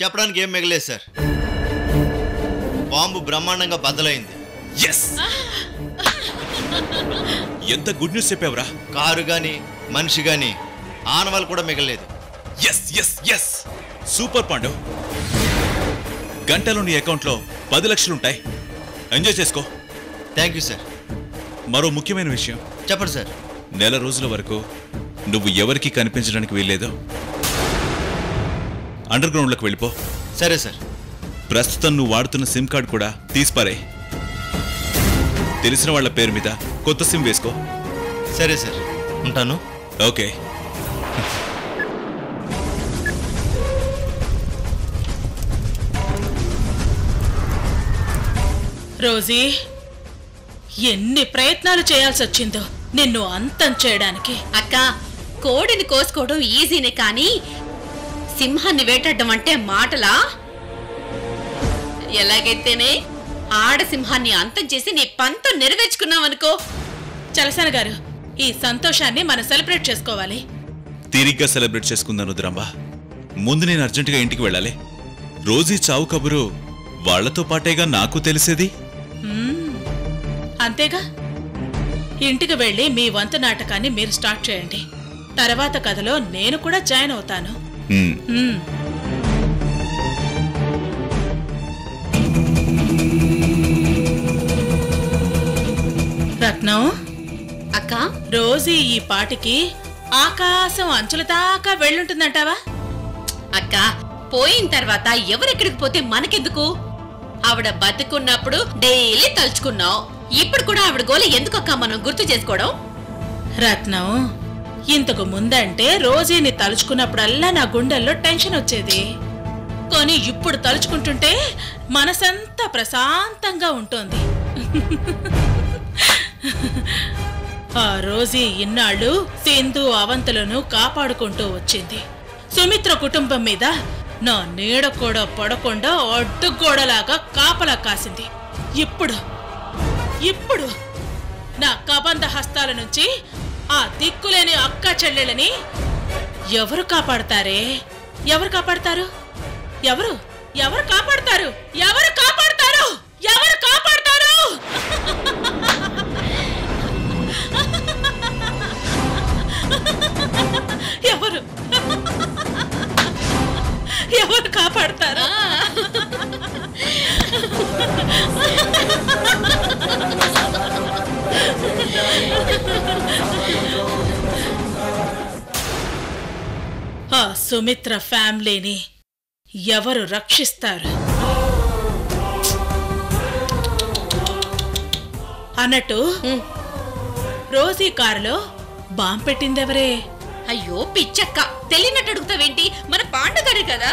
చెప్పడానికి ఏం మిగలేదు sir bomb బ్రహ్మాండంగా బద్దలైంది ఎస్ ఎంత గుడ్ న్యూస్ చెప్పావురా కారు గాని మనిషి గాని ఆనవాళ్ళు కూడా మిగలేదు yes yes yes super Pandu గంటలో నీ అకౌంట్లో పది లక్షలుంటాయి ఎంజాయ్ చేసుకో థ్యాంక్ యూ సార్ మరో ముఖ్యమైన విషయం చెప్పండి సార్ నెల రోజుల వరకు నువ్వు ఎవరికి కనిపించడానికి వీల్లేదు అండర్ గ్రౌండ్లోకి వెళ్ళిపో సరే సార్ ప్రస్తుతం నువ్వు వాడుతున్న సిమ్ కార్డ్ కూడా తీసిపారే తెలిసిన వాళ్ళ పేరు మీద కొత్త సిమ్ వేసుకో సరే సార్ ఉంటాను ఓకే రోజీ ఎన్ని ప్రయత్నాలు చేయాల్సి వచ్చిందో నిన్ను అంతం చేయడానికి అక్క కోడిని కోసుకోవడం ఈజీనే కానీ సింహాన్ని వేటాడడం అంటే మాటలా ఎలాగైతేనే ఆడ సింహాన్ని అంతం చేసి నీ పంతం నెరవేర్చుకున్నావనుకో చలసన గారు ఈ సంతోషాన్ని మనం సెలబ్రేట్ చేసుకోవాలి తీరిగ్గా సెలబ్రేట్ చేసుకుందాను రుద్రాంబ ముందు నేను అర్జెంటుగా ఇంటికి వెళ్ళాలి రోజీ చావు కబురు వాళ్లతో పాటేగా నాకు తెలిసేది అంతేగా ఇంటికి వెళ్ళి మీ వంతు నాటకాన్ని మీరు స్టార్ట్ చేయండి తర్వాత కథలో నేను కూడా జాయిన్ అవుతాను హ్మ్, మ్మ్. రత్నం అక్క రోజు ఈ పాటికి ఆకాశం అంచుల దాకా వెళ్ళుంటుందంటావా అక్క పోయిన తర్వాత ఎవరెక్కడికి పోతే మనకెందుకు ఆవిడ బతుకున్నప్పుడు డైలీ తలుచుకున్నావు ఇప్పుడు కూడా ఆవిడ గోల ఎందుకు అక్క మనం గుర్తు చేసుకోవడం రత్నం ఇంతకు ముందంటే రోజీని తలుచుకున్నప్పుడల్లా నా గుండెల్లో టెన్షన్ వచ్చేది కానీ ఇప్పుడు తలుచుకుంటుంటే మనసంతా ప్రశాంతంగా ఉంటుంది ఆ రోజీ ఇన్నాళ్ళు సింధు అవంతులను కాపాడుకుంటూ వచ్చింది సుమిత్ర కుటుంబం మీద నా నీడ కూడా పడకుండా అడ్డుగోడలాగా కాపలా కాసింది ఇప్పుడు ఇప్పుడు నా కబంధ హస్తాల నుంచి ఆ దిక్కులేని అక్క చెల్లెళ్ళని ఎవరు కాపాడతారే ఎవరు కాపాడతారు ఎవరు ఎవరు కాపాడతారు ఎవరు కాపాడతారు ఎవరు కాపాడతారు ఎవరు ఎవరు కాపాడతారు ఆ సుమిత్ర ఫ్యామిలీని ఎవరు రక్షిస్తారు అన్నట్టు రోజీ కారులో బాంబు పెట్టిందెవరే అయ్యో పిచ్చక్క తెలియనట్టు అడుగుతావేంటి మన పాండగారే కదా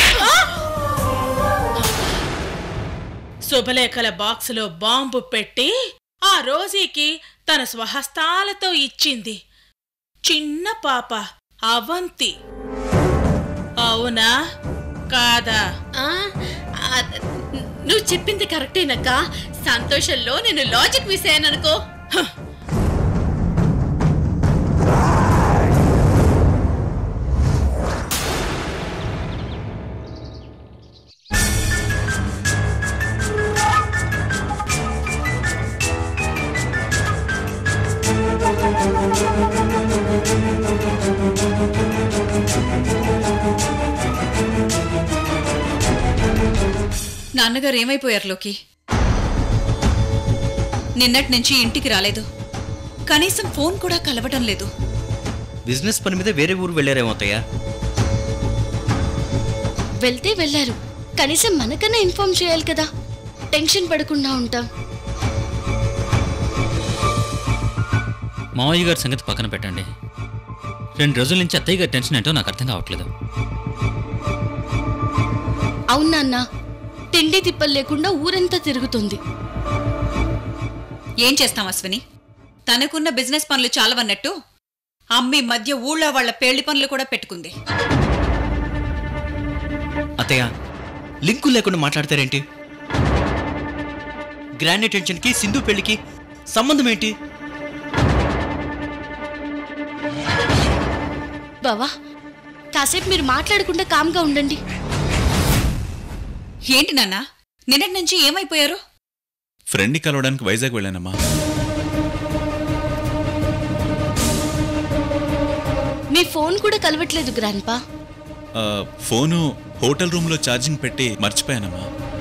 శుభలేఖల బాక్సులో బాంబు పెట్టి ఆ రోజీకి తన స్వహస్తాలతో ఇచ్చింది చిన్న పాప అవంతి అవునా కాదా ఆ, ఆ, నువ్వు చెప్పింది కరెక్టేనక్క సంతోషంలో నేను లాజిక్ మిస్ అయ్యాననుకో నాన్నగారు ఏమైపోయారు లోకి నిన్నటి నుంచి ఇంటికి రాలేదు కనీసం ఫోన్ కూడా కలవటం లేదు బిజినెస్ పని మీద వేరే ఊరు వెళ్ళారేమో అత్తయ్య వెళ్తే వెళ్ళారు కనీసం మనకన్నా ఇన్ఫార్మ్ చేయాలి కదా టెన్షన్ పడకుండా ఉంటాం మావయ్య గారి సంగతి పక్కన పెట్టండి రెండు రోజుల నుంచి అత్తయ్య గారి టెన్షన్ ఏంటో నాకు అర్థం కావట్లేదు అవునా అన్న తిండి తిప్పలు లేకుండా ఊరంతా తిరుగుతుంది ఏం చేస్తాం అశ్విని తనకున్న బిజినెస్ పనులు చాలవన్నట్టు అమ్మి మధ్య ఊళ్ళో వాళ్ళ పెళ్లి పనులు కూడా పెట్టుకుంది అత్తయ్య లింకు లేకుండా మాట్లాడతారేంటి గ్రాండ్ టెన్షన్కి సింధు పెళ్లికి సంబంధం ఏంటి బావా కాసేపు మీరు మాట్లాడకుండా కామ్గా ఉండండి ఏంటి నాన్న నిన్నటి నుంచి ఏమైపోయారు ఫ్రెండ్ని కలవడానికి వైజాగ్ వెళ్ళానమ్మా మీ ఫోన్ కూడా కలవట్లేదు గ్రాండ్పా ఆ, ఫోను హోటల్ రూమ్లో ఛార్జింగ్ పెట్టి మర్చిపోయానమ్మా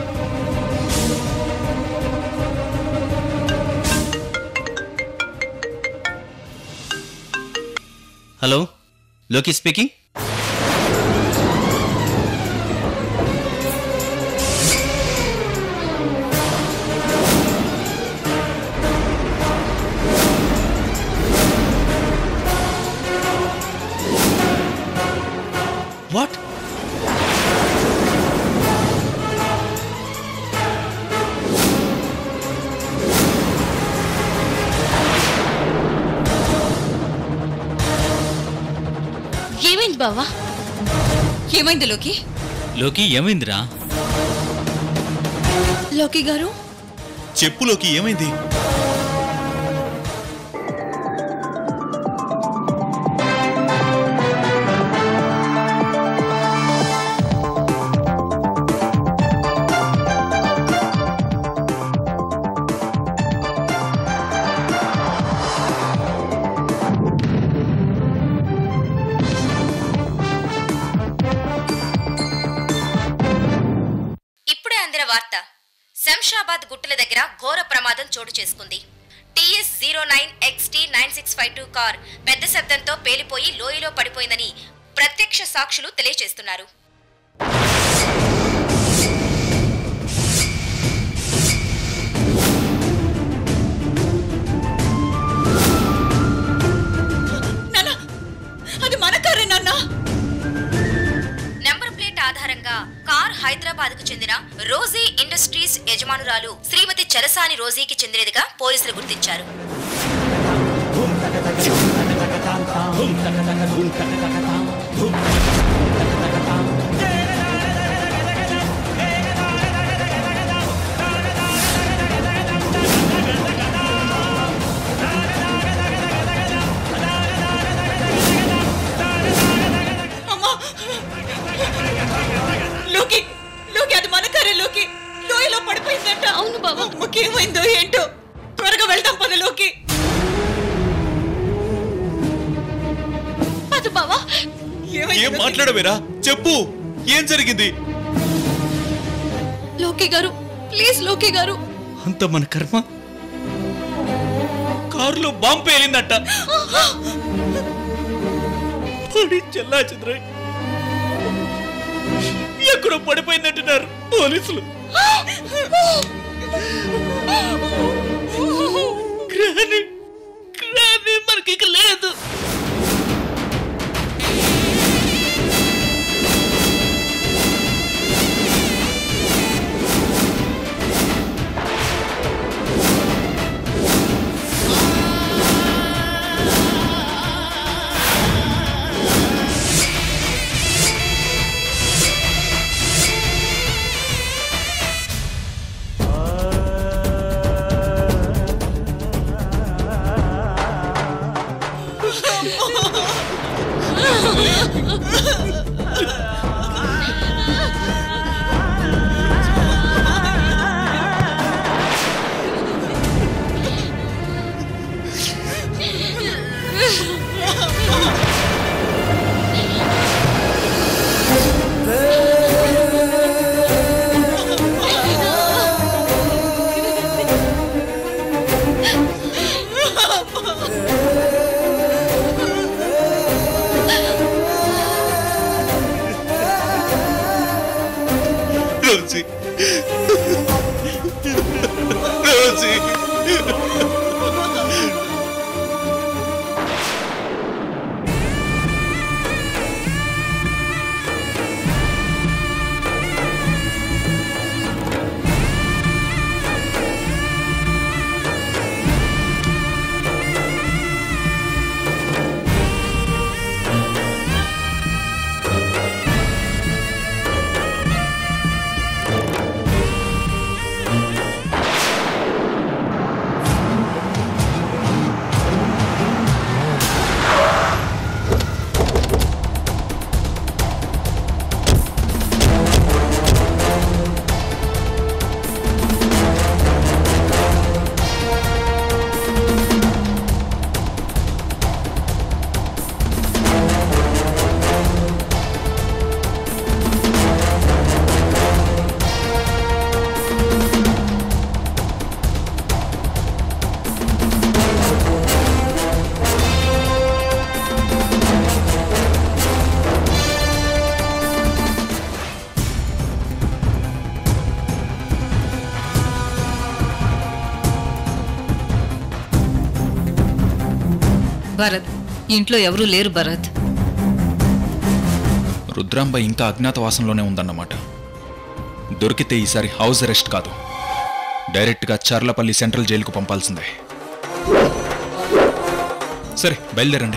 హలో లోకి స్పీకింగ్ వాట్ ఏమైంది బావా ఏమైంది లోకి లోకి ఏమైందిరా లోకి గారు చెప్పులోకి ఏమైంది ఇప్పుడే అందిన వార్త శంషాబాద్ గుట్టల దగ్గర ఘోర ప్రమాదం చోటు చేసుకుంది TS zero nine XT nine six five two car పెద్ద శబ్దంతో పేలిపోయి లోయలో పడిపోయిందని ప్రత్యక్ష సాక్షులు తెలియజేస్తున్నారు నాన్న అది మన కారే నాన్న నెంబర్ ప్లేట్ ఆధారంగా కార్ హైదరాబాద్ కు చెందిన రోజీ ఇండస్ట్రీస్ యజమానురాలు శ్రీమతి చలసాని రోజీకి చెందినదిగా పోలీసులు గుర్తించారు అమ్మా లోకి లోకి అది మన కారే లోకి లోయలో పడిపోయిందంట అవును బావా. అమ్మకేమైందో ఏంటో త్వరగా వెళ్దాం పద లోకి అది బావా ఏమైంది ఏం లోకి? మాట్లాడవేరా చెప్పు ఏం జరిగింది లోకి గారు ప్లీజ్ లోకి గారు అంత మన కర్మ కారులో బాంబు పేలిందట పడి చెల్లా చంద్ర ఎక్కడో పడిపోయిందంటున్నారు పోలీసులు గ్రాని గ్రాని మనకి ఇక లేదు రోజీ రోజీ భరత్ ఇంట్లో ఎవరూ లేరు భరత్ రుద్రాంబ ఇంకా అజ్ఞాతవాసంలోనే ఉందన్నమాట దొరికితే ఈసారి హౌస్ అరెస్ట్ కాదు డైరెక్ట్గా చర్లపల్లి సెంట్రల్ జైలుకు పంపాల్సిందే సరే బయలుదేరండి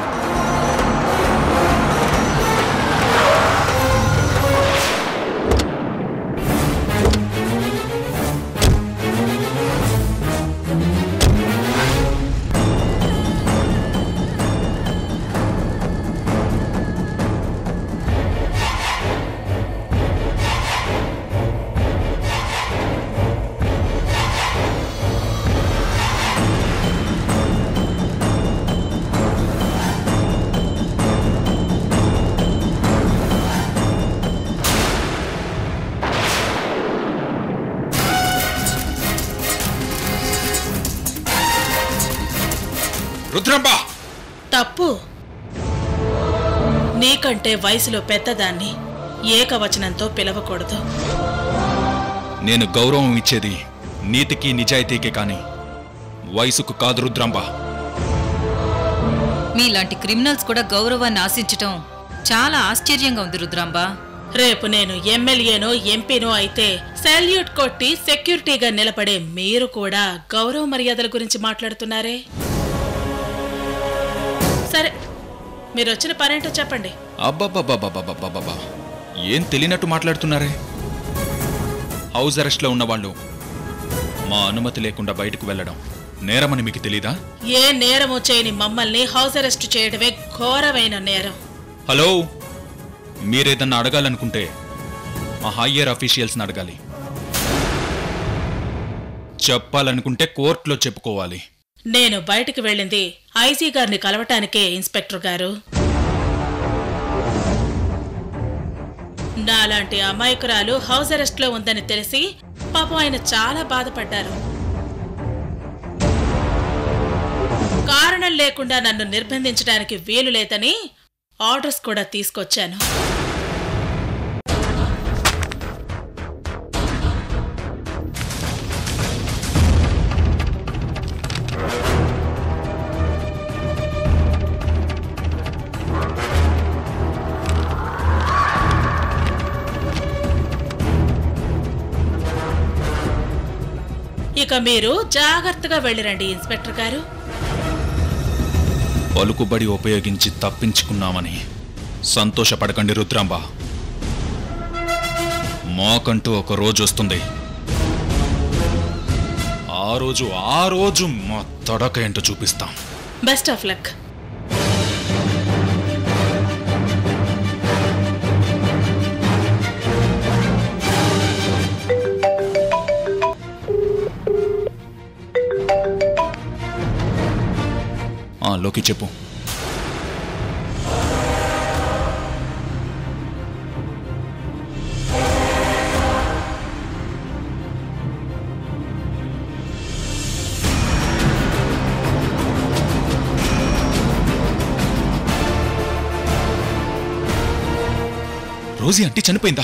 రుద్రాంబ తప్పు నీకంటే వయసులో పెద్దదాన్ని ఏకవచనంతో పిలవకూడదు నేను గౌరవం ఇచ్చేది నీతికి నిజాయితీకి కాని వయసుకు కాదు రుద్రాంబ మీలాంటి క్రిమినల్స్ కూడా గౌరవాన్ని ఆశించటం చాలా ఆశ్చర్యంగా ఉంది రుద్రాంబ రేపు నేను ఎమ్మెల్యేనో ఎంపీనో అయితే సాల్యూట్ కొట్టి సెక్యూరిటీగా నిలబడే మీరు కూడా గౌరవ మర్యాదల గురించి మాట్లాడుతున్నారే సరే మీరు వచ్చిన పనేంటో చెప్పండి అబ్బబ్బబ్బబ్బబ్బబ్బబ్బబ్బా ఏం తెలియనట్టు మాట్లాడుతున్నారే హౌస్ అరెస్ట్లో ఉన్నవాళ్ళు మా అనుమతి లేకుండా బయటకు వెళ్ళడం నేరమని మీకు తెలీదా ఏ నేరము చేయని మమ్మల్ని హౌస్ అరెస్ట్ చేయడమే ఘోరమైన నేరం హలో మీరేదన్నా అడగాలనుకుంటే మా హయ్యర్ అఫీషియల్స్ని అడగాలి చెప్పాలనుకుంటే కోర్టులో చెప్పుకోవాలి నేను బయటికి వెళ్ళింది ఐజీ గారిని కలవటానికే ఇన్స్పెక్టర్ గారు నాలాంటి అమాయకురాలు హౌస్ అరెస్ట్ లో ఉందని తెలిసి పాపం ఆయన చాలా బాధపడ్డారు కారణం లేకుండా నన్ను నిర్బంధించడానికి వీలు లేదని ఆర్డర్స్ కూడా తీసుకొచ్చాను ఇక మీరు జాగ్రత్తగా వెళ్ళిరండి ఇన్స్పెక్టర్ గారు పలుకుబడి ఉపయోగించి తప్పించుకున్నామని సంతోషపడకండి రుద్రాంబ మాకంటూ ఒక రోజు వస్తుంది ఆ రోజు ఆ రోజు మా తడక ఏంటో చూపిస్తాం బెస్ట్ ఆఫ్ లక్ ఆ లోకి చెప్పు రోజీ అంటే చనిపోయిందా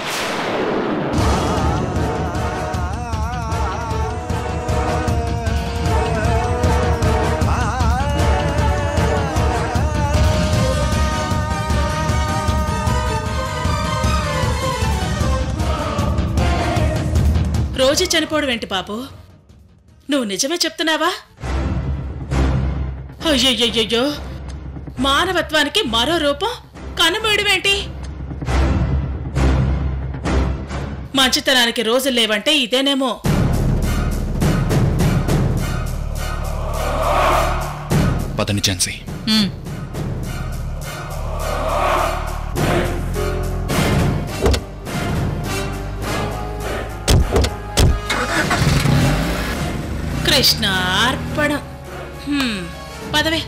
రోజు చనిపోవడం ఏంటి బాబు నువ్వు నిజమే చెప్తున్నావా అయ్యయ్యయ్యో మానవత్వానికి మరో రూపం కనుమూయడమేంటి మంచితనానికి రోజులు లేవంటే ఇదేనేమో పదని ఛాన్సీ ఉమ్, కృష్ణ అర్పణం హ్మ్, పదవే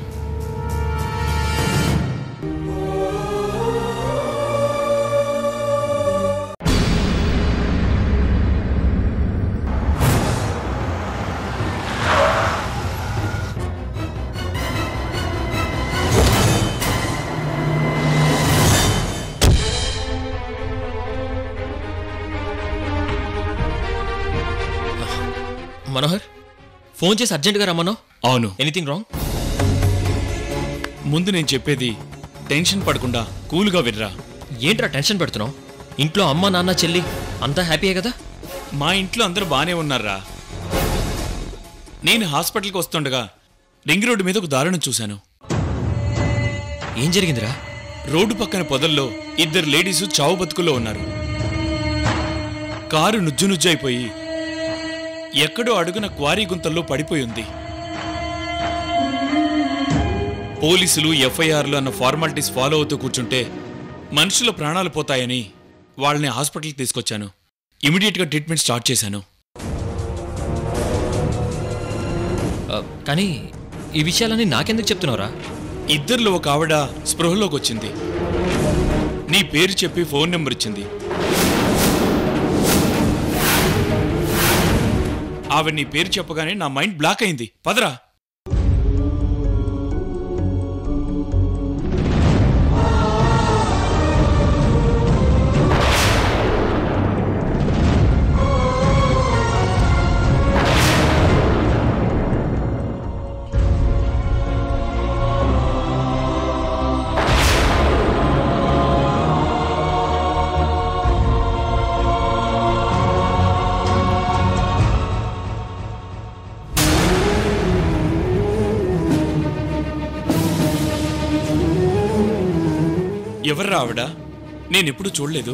మనోహర్ ఫోన్ చేసి అర్జెంట్గా రమ్మను అవును ఎనీథింగ్ రాంగ్ ముందు నేను చెప్పేది టెన్షన్ పడకుండా కూల్గా వినరా ఏంట్రా టెన్షన్ పెడుతున్నావు ఇంట్లో అమ్మ నాన్న చెల్లి అంతా హ్యాపీయే కదా మా ఇంట్లో అందరూ బానే ఉన్నారా నేను హాస్పిటల్కి వస్తుండగా రింగ్ రోడ్డు మీద ఒక దారుణం చూశాను ఏం జరిగిందిరా రోడ్డు పక్కన పొదల్లో ఇద్దరు లేడీసు చావు బతుకుల్లో ఉన్నారు కారు నుజ్జు నుజ్జు అయిపోయి ఎక్కడో అడుగున క్వారీ గుంతల్లో పడిపోయి ఉంది పోలీసులు ఎఫ్ఐఆర్లు అన్న ఫార్మాలిటీస్ ఫాలో అవుతూ కూర్చుంటే మనుషుల ప్రాణాలు పోతాయని వాళ్ళని హాస్పిటల్కి తీసుకొచ్చాను ఇమీడియట్గా ట్రీట్మెంట్ స్టార్ట్ చేశాను ఆ, కానీ ఈ విషయాలన్నీ నాకెందుకు చెప్తున్నావురా ఇద్దరిలో ఒక ఆవిడ స్పృహలోకి వచ్చింది నీ పేరు చెప్పి ఫోన్ నెంబర్ ఇచ్చింది ఆవిడ నీ పేరు చెప్పగానే నా మైండ్ బ్లాక్ అయింది పదరా ఎవర్రా ఆవిడ నేనెప్పుడు చూడలేదు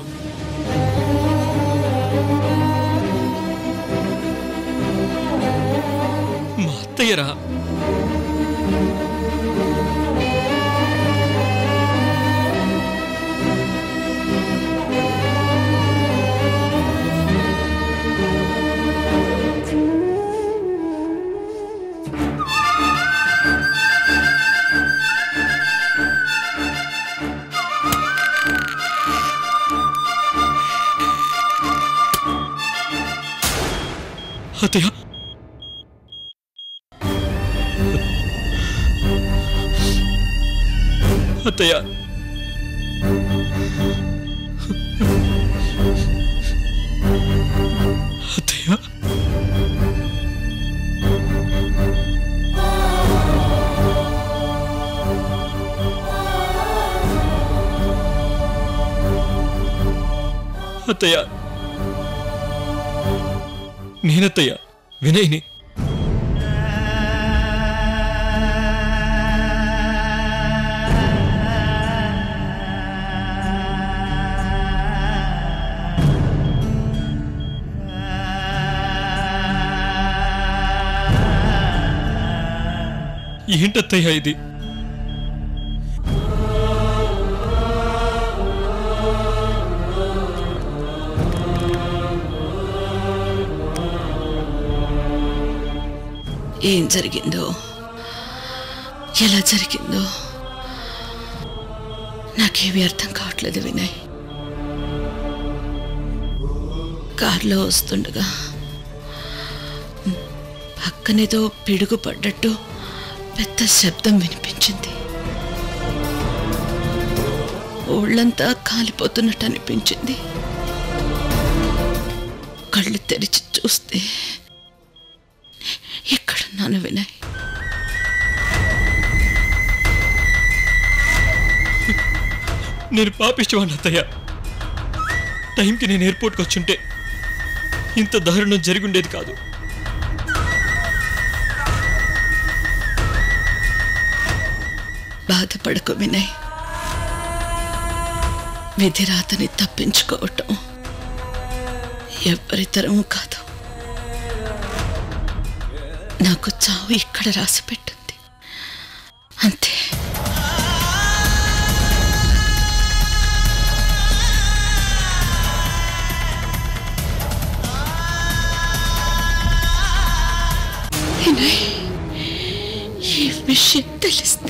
మా అత్తయ్యరా అత్తయ్య అత్తయ్య అత్తయ్య అత్తయ్య నేనత్తయ్య వినయ్ని ఏంటత్తయ్య ఇది ఏం జరిగిందో ఎలా జరిగిందో నాకేమీ అర్థం కావట్లేదు వినయ్ కారులో వస్తుండగా పక్కనేదో పిడుగు పడ్డట్టు పెద్ద శబ్దం వినిపించింది ఒళ్ళంతా కాలిపోతున్నట్టు అనిపించింది కళ్ళు తెరిచి చూస్తే ఇక్కడున్నాను వినయ్ నేను పాపిష్టవాడిని అత్తయ్య టైంకి నేను ఎయిర్పోర్ట్కి వచ్చుంటే ఇంత దారుణం జరిగుండేది కాదు బాధపడకు వినయ్ విధిరాతని తప్పించుకోవటం ఎవ్వరితరం కాదు నాకు చావు ఇక్కడ రాసి పెట్టింది అంతే వినయ్ ఈ విషయం తెలిస్తే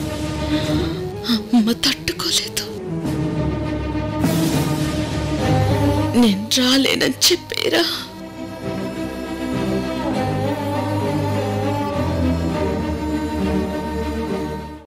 అమ్మ తట్టుకోలేదు నేను రాలేనని చెప్పేరా